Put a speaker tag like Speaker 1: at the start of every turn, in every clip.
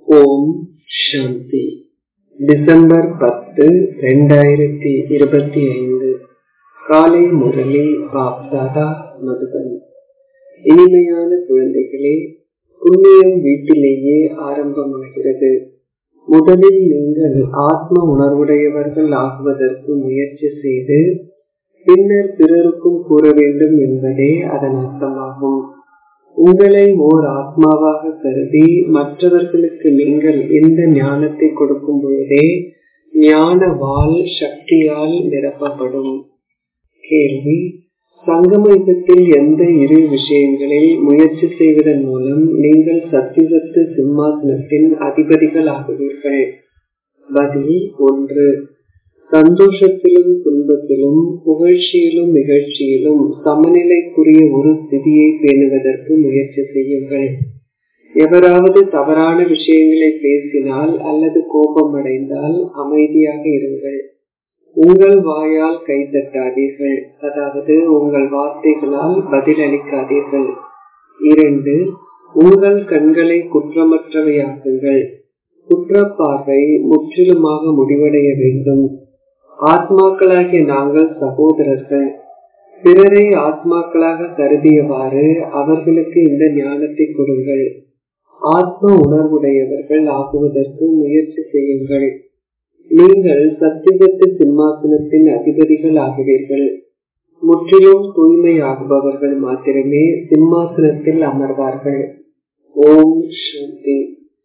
Speaker 1: ஓம் சாந்தி December பத்து ரெண்டாயிரத்தி இருபத்தி ஐந்து காலை முரளி பாப்தாதா மதுபன் இனிமையான குழந்தைகளே புண்ணியம் வீட்டிலேயே ஆரம்பமாகிறது முதலில் நீங்கள் ஆத்ம உணர்வுடையவர்கள் ஆகுவதற்கு முயற்சி செய்து பின்னர் பிறருக்கும் கூற வேண்டும் என்பதே அதன் அர்த்தமாகும் உங்களை ஓர் ஆத்மாவாக கருதி மற்றவர்களுக்கு நீங்கள் இந்த ஞானத்தை கொடுக்கும் பொழுதே ஞான வால் சக்தியால் நிரப்பப்படும் கேள்வி சங்கமயுகத்தில் எந்த இரு விஷயங்களில் முயற்சி செய்வதன் மூலம் நீங்கள் சத்தியத்து சிம்மாசனத்தின் அதிபதிகள் ஆகுவீர்கள் பதில் ஒன்று சந்தோஷத்திலும் துன்பத்திலும் புகழ்ச்சியிலும் நிகழ்ச்சியிலும் சமநிலைக்குரிய ஒரு ஸ்திதியை பேணுவதற்கு முயற்சி செய்யுங்கள் எவராவது தவறான விஷயங்களை பேசினால் அல்லது கோபமடைந்தால் அமைதியாக இருங்கள் உங்கள் வாயால் கைத்தட்டாதீர்கள் அதாவது உங்கள் வார்த்தைகளால் பதிலளிக்காதீர்கள் இரண்டு உங்கள் கண்களை குற்றமற்றவையாக்குங்கள் குற்றப்பார்வை முற்றிலுமாக முடிவடைய வேண்டும் ஆத்மாக்களாகிய நாங்கள் சகோதரர்கள் பிறரை ஆத்மாக்களாக கருதியவாறு அவர்களுக்கு இந்த ஞானத்தை கொடுங்கள் ஆத்ம உணர்வுடையவர்கள் ஆகுவதற்கு முயற்சி செய்யுங்கள் நீங்கள் சத்தியத்து சிம்மாசனத்தின் அதிபதிகள் ஆகுவீர்கள் முற்றிலும் தூய்மையாகுபவர்கள் மாத்திரமே சிம்மாசனத்தில் அமர்வார்கள் ஓம் சாந்தி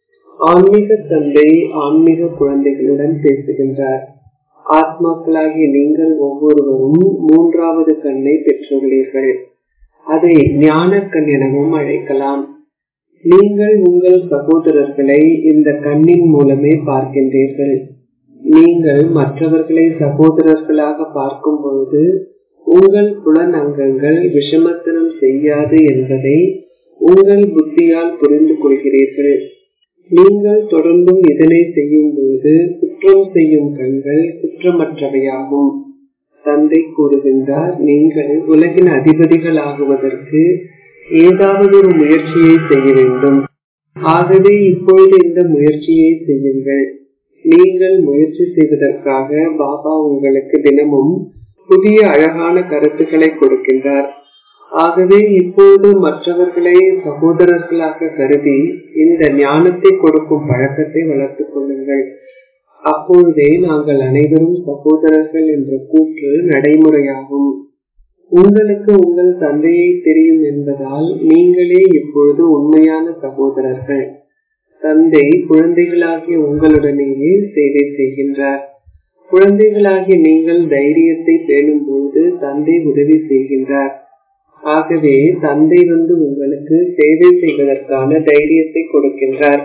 Speaker 1: ஆன்மீக தந்தை ஆன்மீக குழந்தைகளுடன் பேசுகின்றார் ஆத்மாக்களாகிய நீங்கள் ஒவ்வொருவரும் மூன்றாவது கண்ணை பெற்றுள்ளீர்கள் அதை ஞான கண் எனவும் அழைக்கலாம் நீங்கள் உங்கள் சகோதரர்களை இந்த கண்ணின் மூலமே பார்க்கின்றீர்கள் நீங்கள் மற்றவர்களை சகோதரர்களாக பார்க்கும் பொழுது உங்கள் புலன் அங்கங்கள் விஷமத்தனம் செய்யாது என்பதை உங்கள் புத்தியால் புரிந்து கொள்கிறீர்கள் நீங்கள் தொடர்ந்தும் இதனை செய்யும் பொழுது குற்றம் செய்யும் கண்கள் குற்றமற்றவையாகும் தந்தை கூறுகின்றார் நீங்கள் உலகின் அதிபதிகள் ஆகுவதற்கு ஏதாவது ஒரு முயற்சியை செய்ய வேண்டும் ஆகவே இப்பொழுது இந்த முயற்சியை செய்யுங்கள் நீங்கள் முயற்சி செய்வதற்காக பாபா உங்களுக்கு தினமும் புதிய அழகான கருத்துக்களை கொடுக்கின்றார் ஆகவே இப்போது மற்றவர்களை சகோதரர்களாக கருதி இந்த ஞானத்தை கொடுக்கும் பழக்கத்தை வளர்த்துக் கொள்ளுங்கள் அப்பொழுதே நாங்கள் அனைவரும் சகோதரர்கள் என்ற கூற்று நடைமுறையாகும் உங்களுக்கு உங்கள் தந்தையை தெரியும் என்பதால் நீங்களே இப்பொழுது உண்மையான சகோதரர்கள் தந்தை குழந்தைகளாகிய உங்களுடனேயே சேவை செய்கின்றார் குழந்தைகளாகிய நீங்கள் தைரியத்தை பேணும் பொழுது தந்தை உதவி செய்கின்றார் ஆகவே தந்தை வந்து உங்களுக்கு சேவை செய்வதற்கான தைரியத்தை கொடுக்கின்றார்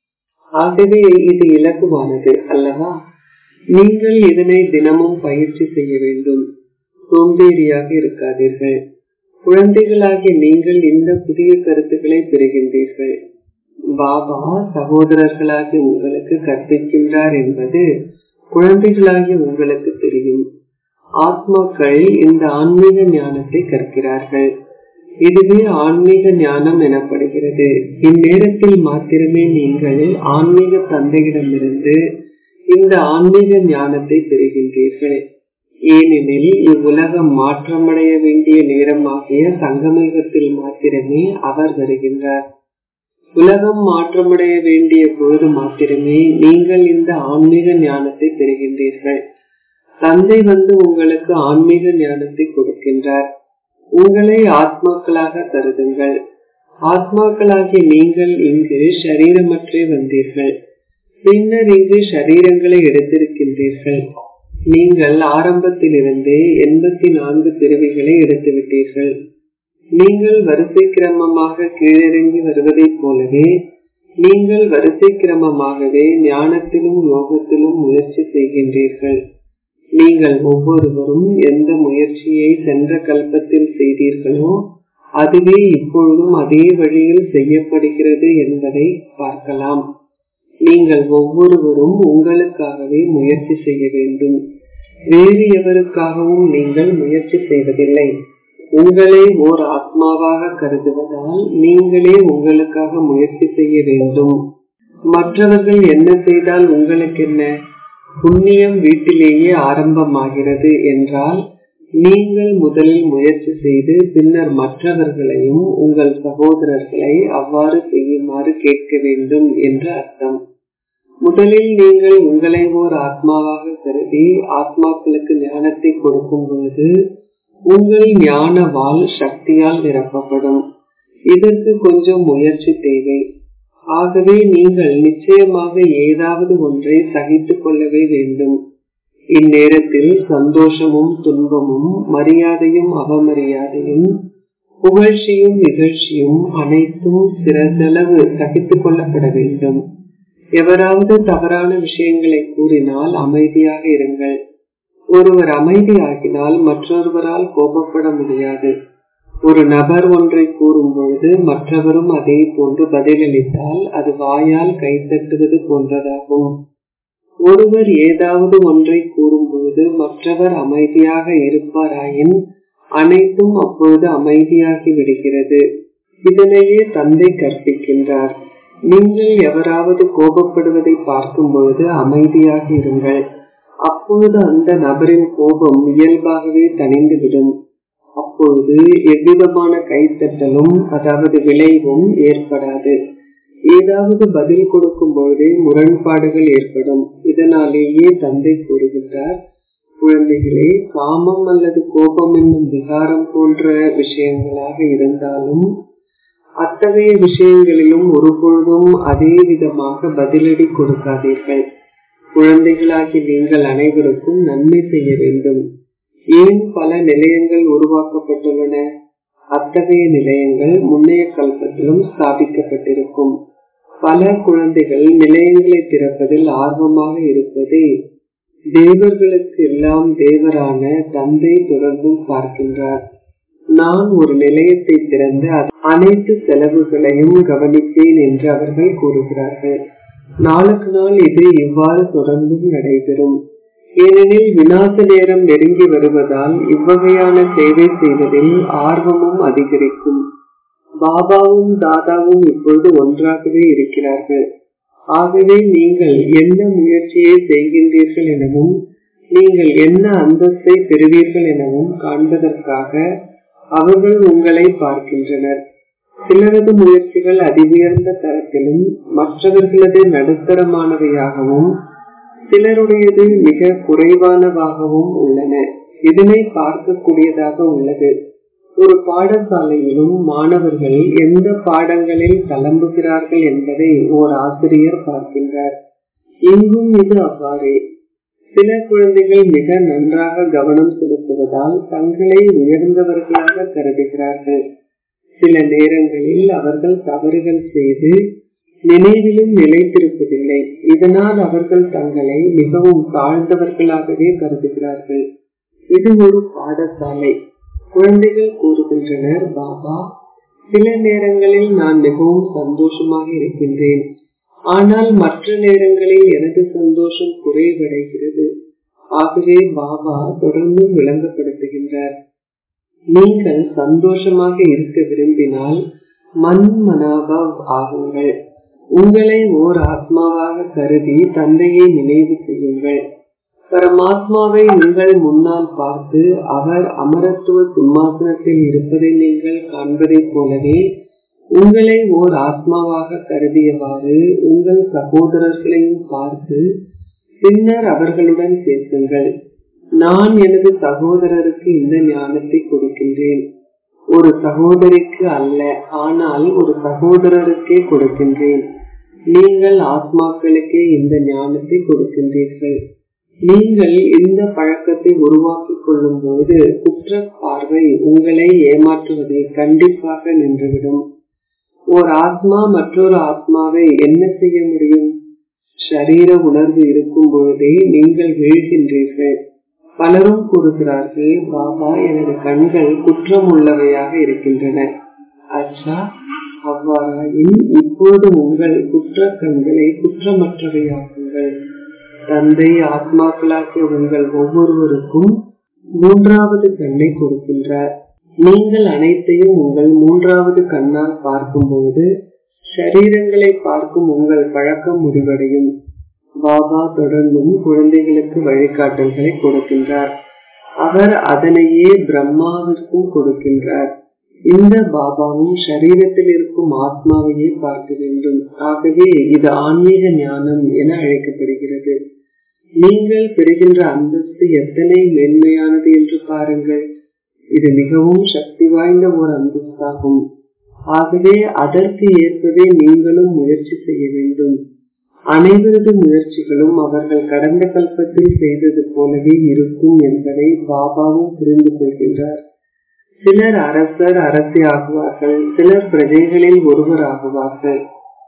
Speaker 1: ஆகவே இது இலகுவானது அல்லவா நீங்கள் இதனை தினமும் பயிற்சி செய்ய வேண்டும் சோம்பேறியாக இருக்காதீர்கள் குழந்தைகளாகிய நீங்கள் இந்த புதிய கருத்துக்களை பெறுகின்றீர்கள் பாபா சகோதரர்களாகிய உங்களுக்கு கற்பிக்கின்றார் என்பது குழந்தைகளாகிய உங்களுக்கு தெரியும் ஆத்மாக்கள் இந்த ஆன்மீக ஞானத்தை கற்கிறார்கள் இதுவே ஆன்மீக ஞானம் எனப்படுகிறது இந்நேரத்தில் மாத்திரமே நீங்கள் ஆன்மீக தந்தையிடமிருந்து இந்த ஆன்மீக ஞானத்தை பெறுகின்றீர்கள் ஏனெனில் இவ்வுலகம் மாற்றமடைய வேண்டிய நேரமாகிய சங்கமயுகத்தில் மாத்திரமே அவர் வருகின்றார் உலகம் மாற்றமடைய வேண்டிய பொழுது மாத்திரமே நீங்கள் இந்த ஆன்மீக ஞானத்தை பெறுகின்றீர்கள் தந்தை வந்து உங்களுக்கு ஆன்மீக ஞானத்தை கொடுக்கின்றார் உங்களை ஆத்மாக்களாக கருதுங்கள் ஆத்மாக்களாகிய நீங்கள் இங்கு சரீரமற்றே வந்தீர்கள் பின்னர் இங்கு சரீரங்களை எடுத்திருக்கின்றீர்கள் நீங்கள் ஆரம்பத்திலிருந்தே எண்பத்தி நான்கு பிறவிகளை எடுத்துவிட்டீர்கள் நீங்கள் வரிசை கிரமமாக கீழிறங்கி வருவதைப் போலவே நீங்கள் வரிசை கிரமமாகவே ஞானத்திலும் யோகத்திலும் முயற்சி செய்கின்றீர்கள் நீங்கள் ஒவ்வொருவரும் எந்த முயற்சியை சென்ற கல்பத்தில் செய்தீர்களோ அதுவே இப்பொழுதும் அதே வழியில் செய்யப்படுகிறது என்பதை பார்க்கலாம் நீங்கள் ஒவ்வொருவரும் உங்களுக்காகவே முயற்சி செய்ய வேண்டும் வேறு எவருக்காகவும் நீங்கள் முயற்சி செய்வதில்லை உங்களை ஓர் ஆத்மாவாக கருதுவதால் நீங்களே உங்களுக்காக முயற்சி செய்ய வேண்டும் மற்றவர்கள் என்ன செய்தால் உங்களுக்கு என்ன புண்ணியம் வீட்டிலேயே ஆரம்பமாகிறது என்றால் நீங்கள் முதலில் முயற்சி செய்து பின்னர் மற்றவர்களையும் உங்கள் சகோதரர்களை அவ்வாறு செய்யுமாறு கேட்க வேண்டும் என்று அர்த்தம் முதலில் நீங்கள் உங்களை ஓர் ஆத்மாவாக கருதி ஆத்மாக்களுக்கு ஞானத்தை கொடுக்கும் பொழுது உங்கள் ஞான வால் சக்தியால் நிரப்பப்படும் இதற்கு கொஞ்சம் முயற்சி தேவை ஆகவே நீங்கள் நிச்சயமாக ஏதாவது ஒன்றை சகித்துக் கொள்ளவே வேண்டும் இந்நேரத்தில் சந்தோஷமும் துன்பமும் மரியாதையும் அவமரியாதையும் புகழ்ச்சியும் நிகழ்ச்சியும் அனைத்தும் சிறதளவு சகித்துக் கொள்ளப்பட வேண்டும் எவராவது தவறான விஷயங்களை கூறினால் அமைதியாக இருங்கள் ஒருவர் அமைதியாகினால் மற்றொருவரால் கோபப்பட முடியாது ஒரு நபர் ஒன்றை கூறும் பொழுது மற்றவரும் அதே போன்று பதிலளித்தால் அது வாயால் கைத்தட்டுவது போன்றதாகும் ஒருவர் ஏதாவது ஒன்றை கூறும் பொழுது மற்றவர் அமைதியாக இருப்பாராயின் அனைத்தும் அப்பொழுது அமைதியாகி விடுகிறது இதனையே தந்தை கற்பிக்கின்றார் நீங்கள் எவராவது கோபப்படுவதை பார்க்கும் பொழுது அமைதியாக இருங்கள் அப்பொழுது அந்த நபரின் கோபம் இயல்பாகவே தணிந்துவிடும் அப்பொழுது எவ்விதமான கைத்தட்டலும் அதாவது விளைவும் ஏற்படாது ஏதாவது பதில் கொடுக்கும் பொழுதே முரண்பாடுகள் ஏற்படும் இதனாலேயே தந்தை கூறுகின்றார் குழந்தைகளே காமம் அல்லது கோபம் என்னும் விகாரம் போன்ற விஷயங்களாக இருந்தாலும் அத்தகைய விஷயங்களிலும் ஒரு பொழுதும் அதே விதமாக பதிலடி கொடுக்காதீர்கள் குழந்தைகளாகி நீங்கள் அனைவருக்கும் நன்மை செய்ய வேண்டும் ஏன் பல நிலையங்கள் உருவாக்கப்பட்டுள்ளன அத்தகைய நிலையங்கள் முன்னைய கல்பத்திலும் ஸ்தாபிக்கப்பட்டிருக்கும் பல குழந்தைகள் நிலையங்களை திறப்பதில் ஆர்வமாக இருப்பதே தேவர்களுக்கு எல்லாம் தேவரான தந்தை தொடர்ந்தும் பார்க்கின்றார் நான் ஒரு நிலையத்தை திறந்து அனைத்து செலவுகளையும் கவனிப்பேன் என்று அவர்கள் கூறுகிறார்கள் நாளுக்கு நாள் இது இவ்வாறு தொடர்ந்தும் நடைபெறும் ஏனெனில் விநாச நேரம் நெருங்கி வருவதால் இவ்வகையான சேவை செய்வதில் ஆர்வமும் அதிகரிக்கும் பாபாவும் தாதாவும் இப்பொழுது ஒன்றாகவே இருக்கிறார்கள் ஆகவே நீங்கள் என்ன முயற்சியை செய்கின்றீர்கள் எனவும் நீங்கள் என்ன அந்தஸ்தை பெறுவீர்கள் எனவும் காண்பதற்காக அவர்கள் உங்களை பார்க்கின்றனர் சிலரது முயற்சிகள் அதிஉயர்ந்த தரத்திலும் மற்றவர்களது நடுத்தரமானவையாகவும் சிலருடையது மிக குறைவானவாகவும் உள்ளன இதனை பார்க்கக்கூடியதாக உள்ளது ஒரு பாடசாலையிலும் மாணவர்கள் எந்த பாடங்களில் தளம்புகிறார்கள் என்பதை ஓர் ஆசிரியர் பார்க்கின்றார் இங்கும் இது அவ்வாறே சில குழந்தைகள் மிக நன்றாக கவனம் செலுத்துவதால் தங்களை உயர்ந்தவர்களாக கருதுகிறார்கள் சில நேரங்களில் அவர்கள் தவறுகள் செய்து நினைவிலும் நிலைத்திருப்பதில்லை இதனால் அவர்கள் தங்களை மிகவும் தாழ்ந்தவர்களாகவே கருதுகிறார்கள் இது ஒரு பாடசாலை குழந்தைகள் கூறுகின்றனர் பாபா சில நேரங்களில் நான் மிகவும் சந்தோஷமாக இருக்கின்றேன் ஆனால் மற்ற நேரங்களில் எனது சந்தோஷம் குறைவடைகிறது ஆகவே பாபா தொடர்ந்து விளங்கப்படுத்துகின்றார் நீங்கள் சந்தோஷமாக இருக்க விரும்பினால் மண் மனாபவ் ஆகுங்கள் உங்களை ஓர் ஆத்மாவாக கருதி தந்தையை நினைவு செய்யுங்கள் பரமாத்மாவை உங்கள் முன்னால் பார்த்து அவர் அமரத்துவ சிம்மாசனத்தில் இருப்பதை நீங்கள் காண்பதைப் போலவே உங்களை ஓர் ஆத்மாவாக கருதியவாறு உங்கள் சகோதரர்களையும் பார்த்து பின்னர் அவர்களுடன் பேசுங்கள் நான் எனது சகோதரருக்கு இந்த ஞானத்தை கொடுக்கின்றேன் ஒரு சகோதரிக்கு அல்ல ஆனால் ஒரு சகோதரருக்கே கொடுக்கின்றேன் நீங்கள் ஆத்மாக்களுக்கே இந்த ஞானத்தை கொடுக்கின்றீர்கள் நீங்கள் இந்த பழக்கத்தை உருவாக்கிக் கொள்ளும் பொழுது குற்ற பார்வை உங்களை ஏமாற்றுவதை கண்டிப்பாக நின்றுவிடும் ஓர் ஆத்மா மற்றொரு ஆத்மாவை என்ன செய்ய முடியும் ஷரீர உணர்வு இருக்கும் பொழுதே நீங்கள் வீழ்கின்றீர்கள் பலரும் கூறுகிறார்கள் பாபா எனது கண்கள் குற்றம் உள்ளவையாக இருக்கின்றன அச்சா அவ்வாறாயின் இப்போது உங்கள் குற்ற கண்களை குற்றமற்றவையாக்குங்கள் தந்தை ஆத்மாக்களாகிய உங்கள் ஒவ்வொருவருக்கும் மூன்றாவது கண்ணை கொடுக்கின்றார் நீங்கள் அனைத்தையும் உங்கள் மூன்றாவது கண்ணால் பார்க்கும் பொழுது சரீரங்களை பார்க்கும் உங்கள் பழக்கம் முடிவடையும் பாபா தொடர்ந்தும் குழந்தைகளுக்கு வழிகாட்டல்களை கொடுக்கின்றார் அவர் அதனையே பிரம்மாவிற்கும் கொடுக்கின்றார் இந்த பாபாவும் சரீரத்தில் இருக்கும் ஆத்மாவையே பார்க்க வேண்டும் ஆகவே இது ஆன்மீக ஞானம் என அழைக்கப்படுகிறது நீங்கள் பெறுகின்ற அந்தஸ்து எத்தனை மேன்மையானது என்று பாருங்கள் இது மிகவும் சக்தி வாய்ந்த ஒரு அந்தஸ்தாகும் ஆகவே அதற்கு ஏற்பவே நீங்களும் முயற்சி செய்ய வேண்டும் அனைவரது முயற்சிகளும் அவர்கள் கடந்த கல்பத்தில் செய்தது போலவே இருக்கும் என்பதை பாபாவும் புரிந்து கொள்கின்றார் சிலர் அரசர் அரசி ஆகுவார்கள் சிலர் பிரஜைகளில் ஒருவர் ஆகுவார்கள்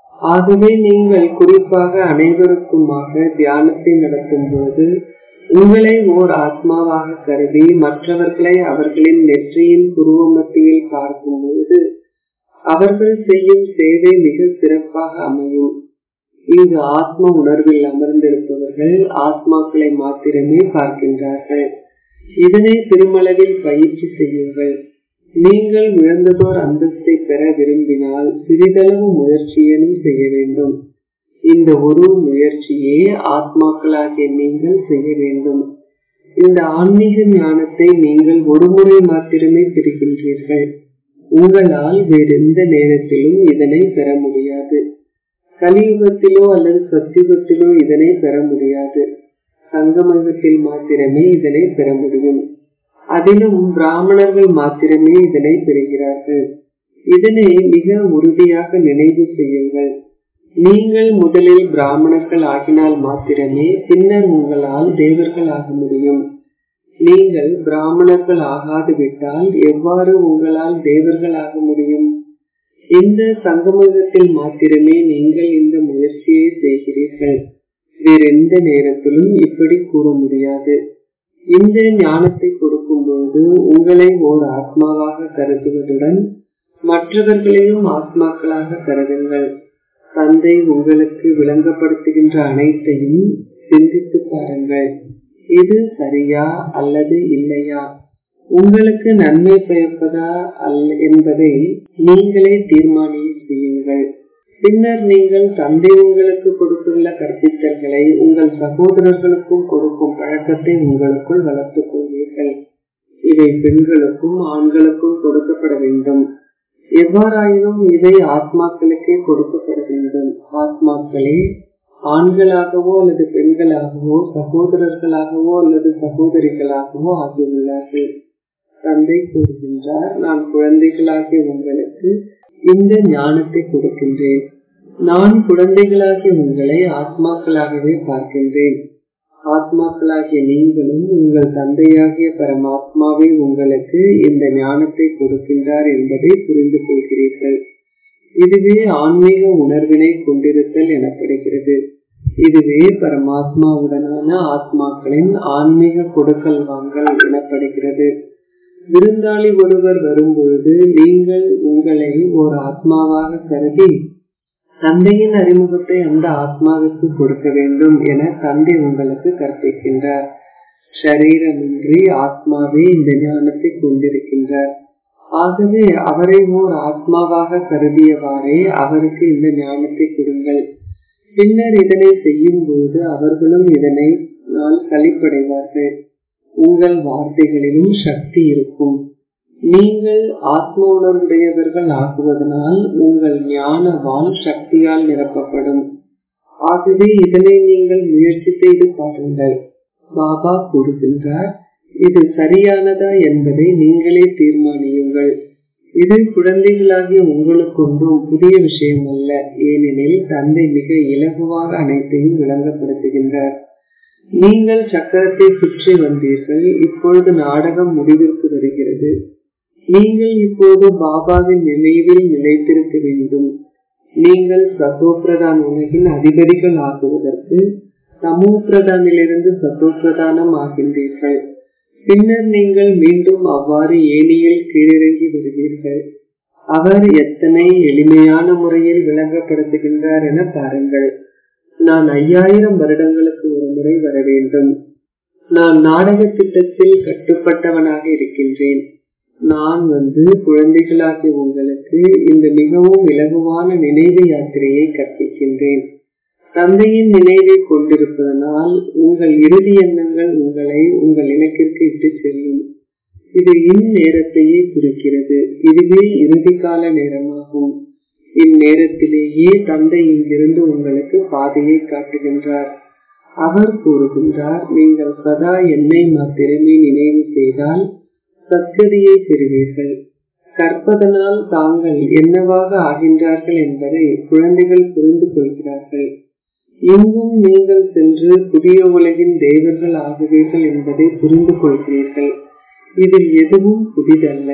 Speaker 1: ஆகவே நீங்கள் குறிப்பாக அனைவருக்குமாக தியானத்தை நடத்தும் போது உங்களை ஓர் ஆத்மாவாக கருதி மற்றவர்களை அவர்களின் நெற்றியின் புருவ மத்தியில் பார்க்கும் பொழுது அவர்கள் செய்யும் சேவை மிக சிறப்பாக அமையும் இங்கு ஆத்ம உணர்வில் அமர்ந்திருப்பவர்கள் ஆத்மாக்களை மாத்திரமே பார்க்கின்றார்கள் இதனை பெருமளவில் பயிற்சி செய்யுங்கள் நீங்கள் உயர்ந்ததோர் அந்தஸ்தை பெற விரும்பினால் சிறிதளவு முயற்சியேனும் செய்ய வேண்டும் இந்த ஒரு முயற்சியே ஆத்மாக்களாகிய நீங்கள் செய்ய வேண்டும் இந்த ஆன்மீக ஞானத்தை நீங்கள் ஒரு முறை மாத்திரமே பெறுகின்றீர்கள் உங்களால் வேறெந்த நேரத்திலும் இதனை பெற முடியாது கலியுகத்திலோ அல்லது சத்தியுகத்திலோ இதனை பெற முடியாது சங்கமயுகத்தில் மாத்திரமே இதனை பெற முடியும் அதிலும் பிராமணர்கள் மாத்திரமே இதனை பெறுகிறார்கள் இதனை மிக உறுதியாக நினைவு செய்யுங்கள் நீங்கள் முதலில் பிராமணர்கள் ஆகினால் மாத்திரமே பின்னர் உங்களால் தேவர்கள் ஆக முடியும் நீங்கள் பிராமணர்கள் ஆகாது விட்டால் எவ்வாறு உங்களால் தேவர்கள் ஆக முடியும் இந்த சங்கமகத்தில் மாத்திரமே நீங்கள் இந்த முயற்சியை செய்கிறீர்கள் வேறெந்த நேரத்திலும் இப்படி கூற முடியாது இந்த ஞானத்தை கொடுக்கும் பொழுது உங்களை ஓர் ஆத்மாவாக கருதுவதுடன் மற்றவர்களையும் ஆத்மாக்களாக கருதுங்கள் தந்தை உங்களுக்கு விளங்கப்படுத்துகின்ற அனைத்தையும் சிந்தித்து பாருங்கள் இது சரியா அல்லது இல்லையா உங்களுக்கு நன்மை பயப்பதா அல்ல என்பதை நீங்களே தீர்மானம் செய்யுங்கள் பின்னர் நீங்கள் தந்தை உங்களுக்கு கொடுத்துள்ள கற்பித்தல்களை உங்கள் சகோதரர்களுக்கும் கொடுக்கும் பழக்கத்தை உங்களுக்குள் வளர்த்துக் கொள்வீர்கள் இவை பெண்களுக்கும் ஆண்களுக்கும் கொடுக்கப்பட வேண்டும் எவ்வாறாயினும் இவை ஆத்மாக்களுக்கே கொடுக்கப்பட வேண்டும் ஆத்மாக்களே ஆண்களாகவோ அல்லது பெண்களாகவோ சகோதரர்களாகவோ அல்லது சகோதரிகளாகவோ ஆகியுள்ளார்கள் தந்தை கூறுகின்றார் நான் குழந்தைகளாகிய உங்களுக்கு இந்த ஞானத்தை கொடுக்கின்றேன் நான் குழந்தைகளாகிய உங்களை ஆத்மாக்களாகவே பார்க்கின்றேன் ஆத்மாக்களாகிய நீங்களும் உங்கள் தந்தையாகிய பரமாத்மாவே உங்களுக்கு இந்த ஞானத்தை கொடுக்கின்றார் என்பதை புரிந்து கொள்கிறீர்கள் இதுவே ஆன்மீக உணர்வினை கொண்டிருத்தல் எனப்படுகிறது இதுவே பரமாத்மாவுடனான ஆத்மாக்களின் ஆன்மீக கொடுக்கல் வாங்கல் எனப்படுகிறது விருந்தாளி ஒருவர் வரும்பொழுது நீங்கள் உங்களை ஒரு ஆத்மாவாக கருதி தந்தையின் அறிமுகத்தை அந்த ஆத்மாவிற்கு கொடுக்க வேண்டும் என தந்தை உங்களுக்கு கற்பிக்கின்றார் ஷரீரமின்றி ஆத்மாவே இந்த ஞானத்தை கொண்டிருக்கின்றார் ஆகவே அவரை ஓர் ஆத்மாவாக கருதியவாறே அவருக்கு இந்த ஞானத்தை கொடுங்கள் பின்னர் இதனை செய்யும் பொழுது அவர்களும் இதனை நான் கழிப்படைவார்கள் உங்கள் வார்த்தைகளிலும் சக்தி இருக்கும் நீங்கள் ஆத்ம உணர்வுடையவர்கள் ஆகுவதனால் உங்கள் ஞான வால் சக்தியால் நிரப்பப்படும் ஆகவே இதனை நீங்கள் முயற்சி செய்து பாருங்கள் பாபா கூறுகின்றார் இது சரியானதா என்பதை நீங்களே தீர்மானியுங்கள் இது குழந்தைகளாகிய உங்களுக்கொன்றும் புதிய விஷயம் அல்ல ஏனெனில் தந்தை மிக இலகுவாக அனைத்தையும் விளங்கப்படுத்துகின்றார் நீங்கள் சக்கரத்தை சுற்றி வந்தீர்கள் இப்பொழுது நாடகம் முடிவிற்கு வருகிறது நீங்கள் இப்போது பாபாவின் நினைவில் நிலைத்திருக்க வேண்டும் நீங்கள் சதோபிரதான் உலகின் அதிபதிகள் ஆகுவதற்கு சமூக பிரதானிலிருந்து சதோபிரதானம் ஆகின்றீர்கள் பின்னர் நீங்கள் மீண்டும் அவ்வாறு ஏனியில் கீழிறங்கி வருவீர்கள் அவர் எத்தனை எளிமையான முறையில் விளங்கப்படுத்துகின்றார் என பாருங்கள் நான் ஐயாயிரம் வருடங்களுக்கு ஒரு முறை வர வேண்டும் நான் நாடக திட்டத்தில் கட்டுப்பட்டவனாக இருக்கின்றேன் நான் வந்து குழந்தைகளாகிய உங்களுக்கு இந்த மிகவும் இலகுவான நினைவு யாத்திரையை கற்பிக்கின்றேன் தந்தையின் நினைவை கொண்டிருப்பதனால் உங்கள் இறுதி எண்ணங்கள் உங்களை உங்கள் இலக்கிற்கு இட்டு செல்லும் இது இந்நேரத்தையே குறிக்கிறது இதுவே இறுதி கால நேரமாகும் இந்நேரத்திலேயே தந்தை இங்கிருந்து உங்களுக்கு பாதையை காட்டுகின்றார் அவர் கூறுகின்றார் நீங்கள் சதா என்னை மாத்திரமே நினைவு செய்தால் சத்கதியை பெறுவீர்கள் கற்பதனால் தாங்கள் என்னவாக ஆகின்றார்கள் என்பதை குழந்தைகள் புரிந்து கொள்கிறார்கள் இங்கும் நீங்கள் சென்று புதிய உலகின் தேவர்கள் ஆகுவீர்கள் என்பதை புரிந்து கொள்கிறீர்கள் இதில் எதுவும் புதிதல்ல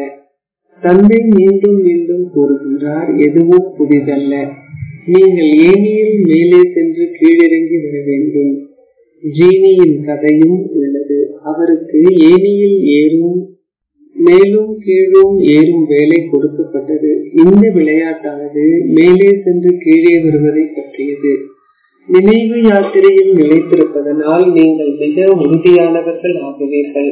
Speaker 1: தந்தை மீண்டும் மீண்டும் கூறுகின்றார் எதுவும் புதிதல்ல நீங்கள் ஏனியில் மேலே சென்று கீழிறங்கி வர வேண்டும் ஜீனியின் கதையும் உள்ளது அவருக்கு ஏனியில் ஏறும் மேலும் கீழும் ஏறும் வேலை கொடுக்கப்பட்டது இந்த விளையாட்டானது மேலே சென்று கீழே வருவதை பற்றியது நினைவு யாத்திரையில் நிலைத்திருப்பதனால் நீங்கள் மிக உறுதியானவர்கள் ஆகுவீர்கள்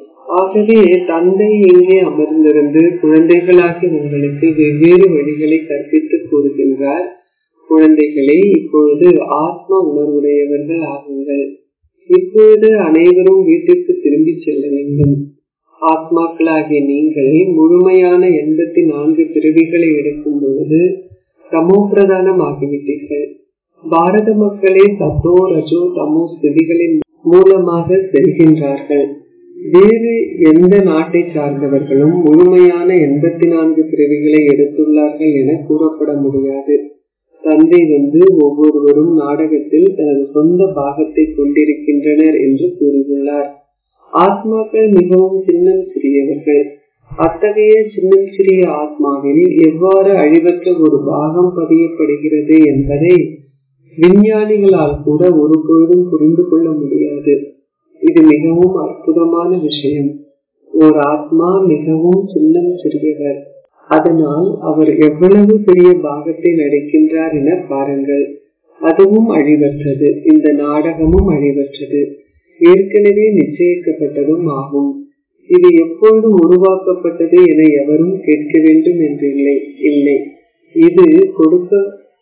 Speaker 1: ஆகவே தந்தை இங்கே அமர்ந்திருந்து குழந்தைகளாகி உங்களுக்கு வெவ்வேறு வழிகளை கற்பித்து கூறுகின்றார் குழந்தைகளே இப்பொழுது ஆத்ம உணர்வுடையவர்கள் ஆகுங்கள் இப்பொழுது அனைவரும் வீட்டிற்கு திரும்பி செல்ல வேண்டும் ஆத்மாக்களாகிய நீங்கள் முழுமையான எண்பத்தி நான்கு பிறவிகளை எடுக்கும் பொழுது சமோபிரதானம் ஆகிவிட்டீர்கள் பாரத மக்களே சத்தோ ரஜோ தமோ ஸ்திதிகளின் மூலமாக செல்கின்றார்கள் வேறு எந்த நாட்டை சார்ந்தவர்களும் முழுமையான எண்பத்தி நான்கு பிறவிகளை எடுத்துள்ளார்கள் என கூறப்பட முடியாது தந்தை வந்து ஒவ்வொருவரும் நாடகத்தில் தனது சொந்த பாகத்தை கொண்டிருக்கின்றனர் என்று கூறியுள்ளார் ஆத்மாக்கள் மிகவும் சின்னம் சிறியவர்கள் அத்தகைய சின்னம் சிறிய ஆத்மாவில் எவ்வாறு அழிவற்ற ஒரு பாகம் பதியப்படுகிறது என்பதை விஞ்ஞானிகளால் கூட ஒரு பொழுதும் புரிந்து கொள்ள முடியாது இது மிகவும் அற்புதமான விஷயம் ஒரு ஆத்மா மிகவும் சின்னம் சிறியவர் அதனால் அவர் எவ்வளவு பெரிய பாகத்தை நடிக்கின்றார் என பாருங்கள் அதுவும் அழிவற்றது இந்த நாடகமும் அழிவற்றது ஏற்கனவே நிச்சயிக்கப்பட்டதும் ஆகும் இது எப்பொழுது உருவாக்கப்பட்டது என எவரும் கேட்க வேண்டும் என்று இல்லை இல்லை இது கொடுக்க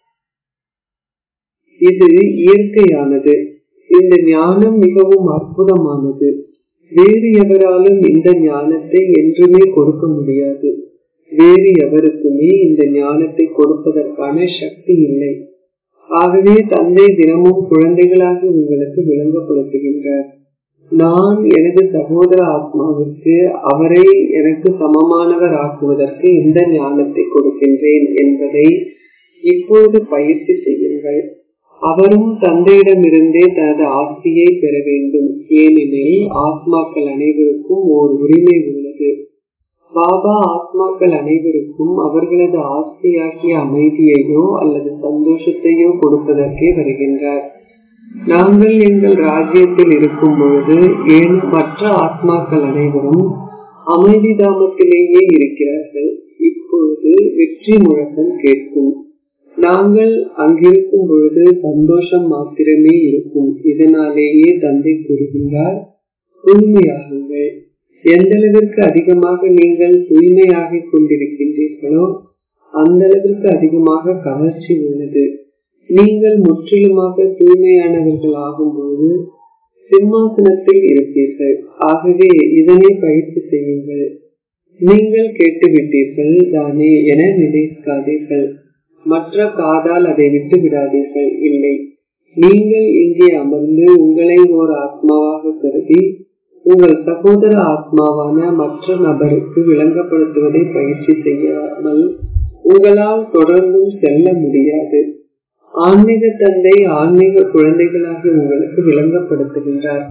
Speaker 1: இது இயற்கையானது இந்த ஞானம் மிகவும் அற்புதமானது வேறு எவராலும் இந்த ஞானத்தை என்றுமே கொடுக்க முடியாது வேறு எவருக்குமே இந்த ஞானத்தை கொடுப்பதற்கான சக்தி இல்லை ஆகவே தந்தை தினமும் குழந்தைகளாக உங்களுக்கு விளங்கப்படுத்துகின்றார் நான் எனது சகோதர ஆத்மாவிற்கு அவரை எனக்கு சமமானவர் ஆக்குவதற்கு இந்த ஞானத்தை கொடுக்கின்றேன் என்பதை இப்பொழுது பயிற்சி செய்யுங்கள் அவரும் தந்தையிடமிருந்தே தனது ஆஸ்தியை பெற வேண்டும் ஏனெனில் ஆத்மாக்கள் அனைவருக்கும் ஓர் உரிமை உள்ளது பாபா ஆத்மாக்கள் அனைவருக்கும் அவர்களது ஆஸ்தியாகிய அமைதியையோ அல்லது சந்தோஷத்தையோ கொடுப்பதற்கே வருகின்றார் நாங்கள் எங்கள் ராஜ்யத்தில் இருக்கும் பொழுது ஏன் மற்ற ஆத்மாக்கள் அனைவரும் அமைதி தாமத்திலேயே இருக்கிறார்கள் இப்பொழுது வெற்றி முழக்கம் கேட்கும் நாங்கள் அங்கிருக்கும் பொழுது சந்தோஷம் மாத்திரமே இருக்கும் இதனாலேயே தந்தை கூறுகின்றார் தூய்மையாகுங்கள் எந்த அளவிற்கு அதிகமாக நீங்கள் தூய்மையாகிக் கொண்டிருக்கின்றீர்களோ அந்த அளவிற்கு அதிகமாக கவர்ச்சி உள்ளது நீங்கள் முற்றிலுமாக தூய்மையானவர்கள் ஆகும்போது சிம்மாசனத்தில் இருப்பீர்கள் ஆகவே இதனை பயிற்சி செய்யுங்கள் நீங்கள் கேட்டுவிட்டீர்கள் தானே என நினைக்காதீர்கள் மற்ற காதால் அதை விட்டு விடாதீர்கள் இல்லை நீங்கள் இங்கே அமர்ந்து உங்களை ஓர் ஆத்மாவாக கருதி உங்கள் சகோதர ஆத்மாவான மற்ற நபருக்கு விளங்கப்படுத்துவதை பயிற்சி செய்யாமல் உங்களால் தொடர்ந்தும் செல்ல முடியாது ஆன்மீக தந்தை ஆன்மீக குழந்தைகளாகி உங்களுக்கு விளங்கப்படுத்துகின்றார்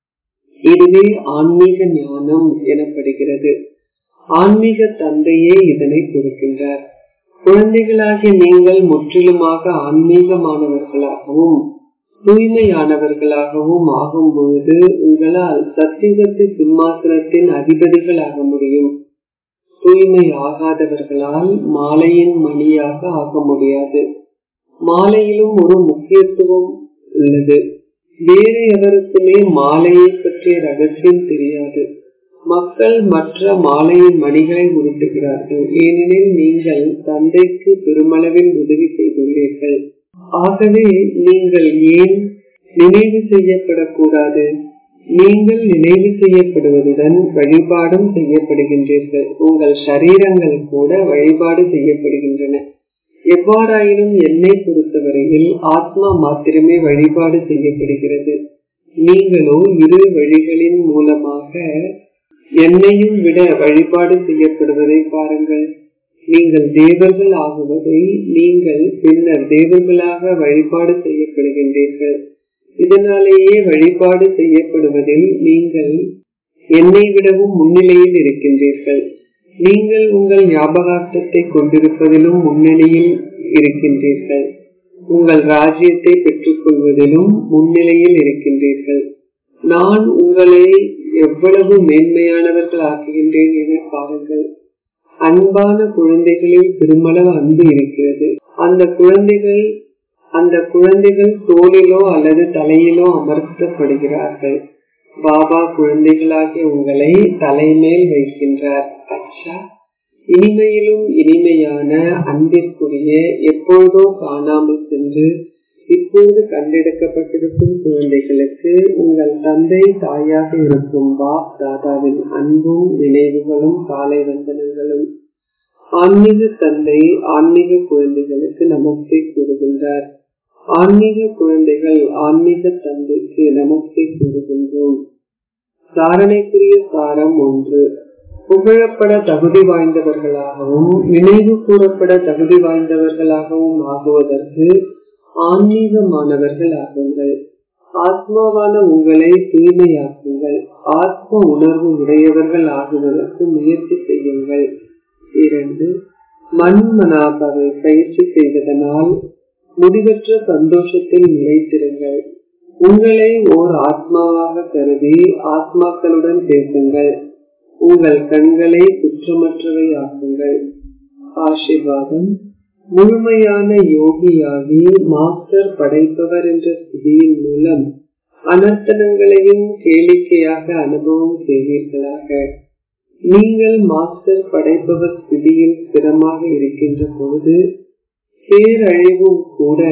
Speaker 1: இதுவே ஆன்மீக ஞானம் எனப்படுகிறது ஆன்மீக தந்தையே இதனை கொடுக்கின்றார் குழந்தைகளாகிய நீங்கள் முற்றிலுமாக ஆன்மீகமானவர்களாகவும் தூய்மையானவர்களாகவும் ஆகும் பொழுது உங்களால் சத்தியுகத்து சிம்மாசனத்தின் அதிபதிகளாக முடியும் தூய்மை ஆகாதவர்களால் மாலையின் மணியாக ஆக முடியாது மாலையிலும் ஒரு முக்கியத்துவம் உள்ளது வேறு எவருக்குமே மாலையை பற்றிய ரகசியம் தெரியாது மக்கள் மற்ற மாலையின் மணிகளை உருட்டுகிறார்கள் ஏனெனில் நீங்கள் தந்தைக்கு பெருமளவில் உதவி செய்துள்ளீர்கள் ஆகவே நீங்கள் ஏன் நினைவு செய்யப்படக்கூடாது நீங்கள் நினைவு செய்யப்படுவதுடன் வழிபாடும் செய்யப்படுகின்றீர்கள் உங்கள் சரீரங்கள் கூட வழிபாடு செய்யப்படுகின்றன எவ்வாறாயினும் என்னை பொறுத்தவரையில் ஆத்மா மாத்திரமே வழிபாடு செய்யப்படுகிறது நீங்களோ இரு வழிகளின் மூலமாக என்னையும் விட வழிபாடு செய்யப்படுவதை பாருங்கள் நீங்கள் தேவர்கள் ஆகுவதை நீங்கள் பின்னர் தேவர்களாக வழிபாடு செய்யப்படுகின்றீர்கள் இதனாலேயே வழிபாடு செய்யப்படுவதில் நீங்கள் என்னை விடவும் முன்னிலையில் இருக்கின்றீர்கள் நீங்கள் உங்கள் ஞாபகார்த்தத்தை கொண்டிருப்பதிலும் முன்னணியில் இருக்கின்றீர்கள் உங்கள் ராஜ்யத்தை பெற்றுக் கொள்வதிலும் முன்னிலையில் இருக்கின்றீர்கள் நான் உங்களை எவ்வளவு மேன்மையானவர்கள் ஆக்குகின்றேன் என பாருங்கள் அன்பான குழந்தைகளில் பெருமளவு அன்பு இருக்கிறது அந்த குழந்தைகள் அந்த குழந்தைகள் தோளிலோ அல்லது தலையிலோ அமர்த்தப்படுகிறார்கள் பாபா குழந்தைகளாகிய உங்களை தலைமேல் வைக்கின்றார் அச்சா இனிமையிலும் இனிமையான அன்பிற்குரிய எப்பொழுதோ காணாமல் சென்று இப்போது கண்டெடுக்கப்பட்டிருக்கும் குழந்தைகளுக்கு உங்கள் தந்தை தாயாக இருக்கும் பாப் தாதாவின் அன்பும் நினைவுகளும் காலை வந்தனங்களும் ஆன்மீக தந்தை ஆன்மீக குழந்தைகளுக்கு நமஸ்தே கூறுகின்றார் ஆன்மீக குழந்தைகள் ஆன்மீக தந்தைக்கு நமஸ்தே கூறுகின்றோம் தாரணைக்குரிய சாரம் ஒன்று புகழப்பட தகுதி வாய்ந்தவர்களாகவும் நினைவு கூறப்பட தகுதி வாய்ந்தவர்களாகவும் ஆகுவதற்கு ஆன்மீகமானவர்கள் ஆகுங்கள் ஆத்மாவான உங்களை தூய்மையாக்குங்கள் ஆத்ம உணர்வு உடையவர்கள் ஆகுவதற்கு முயற்சி செய்யுங்கள் இரண்டு மண்மனாபாவை பயிற்சி செய்வதனால் முடிவற்ற சந்தோஷத்தில் நிலைத்திருங்கள் உங்களை ஓர் ஆத்மாவாக கருதி ஆத்மாக்களுடன் பேசுங்கள் உங்கள் கண்களை குற்றமற்றவை ஆக்குங்கள் ஆசிர்வாதம் முழுமையான யோகியாகி மாஸ்டர் படைப்பவர் என்ற ஸ்திதியின் மூலம் அனர்த்தனங்களையும் கேளிக்கையாக அனுபவம் செய்வீர்களாக நீங்கள் மாஸ்டர் படைப்பவர் ஸ்திதியில் ஸ்திரமாக இருக்கின்ற பொழுது பேரழிவும் கூட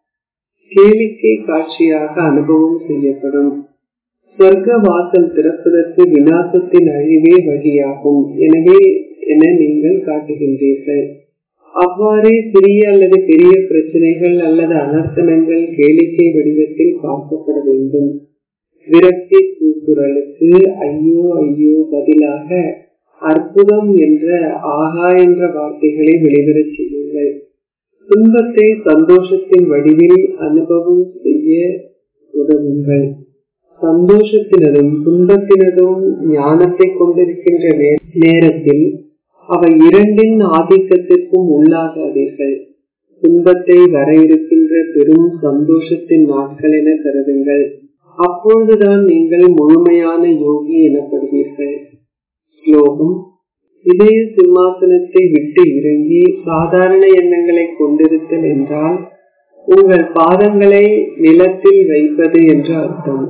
Speaker 1: கேளிக்கை காட்சியாக அனுபவம் செய்யப்படும் சொர்க்க வாசல் திறப்பதற்கு விநாசத்தின் அழிவே வழியாகும் எனவே என நீங்கள் காட்டுகின்றீர்கள் அவ்வாறே சிறிய அல்லது பெரிய பிரச்சனைகள் அல்லது அனர்த்தனங்கள் கேளிக்கை வடிவத்தில் பார்க்கப்பட வேண்டும் விரக்தி கூக்குரலுக்கு ஐயோ ஐயோ பதிலாக அற்புதம் என்ற ஆகா என்ற வார்த்தைகளை வெளிவரச் செய்யுங்கள் துன்பத்தை சந்தோஷத்தின் வடிவில் அனுபவம் செய்ய உதவுங்கள் சந்தோஷத்தினதும் துன்பத்தினதும் ஞானத்தை கொண்டிருக்கின்ற நேரத்தில் அவை இரண்டின் ஆதிக்கத்திற்கும் உள்ளாகாதீர்கள் துன்பத்தை வர இருக்கின்ற பெரும் சந்தோஷத்தின் நாட்கள் என கருதுங்கள் அப்பொழுதுதான் நீங்கள் முழுமையான யோகி எனப்படுவீர்கள் ஸ்லோகம் இதய சிம்மாசனத்தை விட்டு இறங்கி சாதாரண எண்ணங்களை கொண்டிருத்தல் என்றால் உங்கள் பாதங்களை நிலத்தில் வைப்பது என்று அர்த்தம்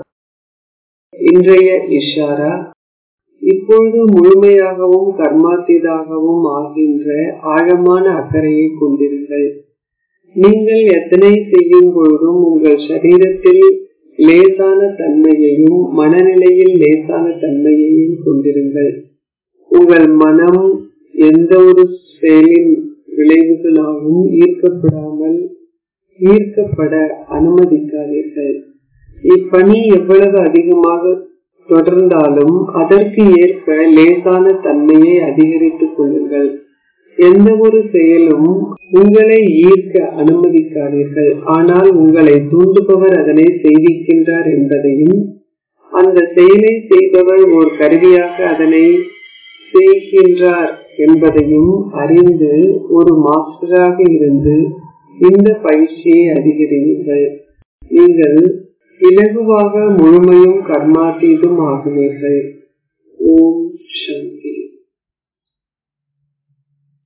Speaker 1: இன்றைய இஷாரா இப்பொழுது முழுமையாகவும் கர்மாத்தீதாகவும் ஆகின்ற ஆழமான அக்கறையை கொண்டிருங்கள் நீங்கள் எத்தனை செய்யும் பொழுதும் உங்கள் சரீரத்தில் லேசான தன்மையையும் மனநிலையில் லேசான தன்மையையும் கொண்டிருங்கள் உங்கள் மனம் எந்த ஒரு செயலின் விளைவுகளாலும் ஈர்க்கப்படாமல் ஈர்க்கப்பட அனுமதிக்காதீர்கள் இப்பணி எவ்வளவு அதிகமாக தொடர்ந்தாலும் அதற்கு ஏற்ப லேசான தன்மையை அதிகரித்துக் கொள்ளுங்கள் எந்த ஒரு செயலும் உங்களை ஈர்க்க அனுமதிக்காதீர்கள் ஆனால் உங்களை தூண்டுபவர் அதனை செய்விக்கின்றார் என்பதையும் அந்த செயலை செய்பவர் ஒரு கருவியாக அதனை செய்கின்றார் என்பதையும் அறிந்து ஒரு மாஸ்டராக இருந்து இந்த பயிற்சியை அதிகரியுங்கள் நீங்கள் இலகுவாக முழுமையும் கர்மாத்தீதும் ஆகுவீர்கள் ஓம் சந்தி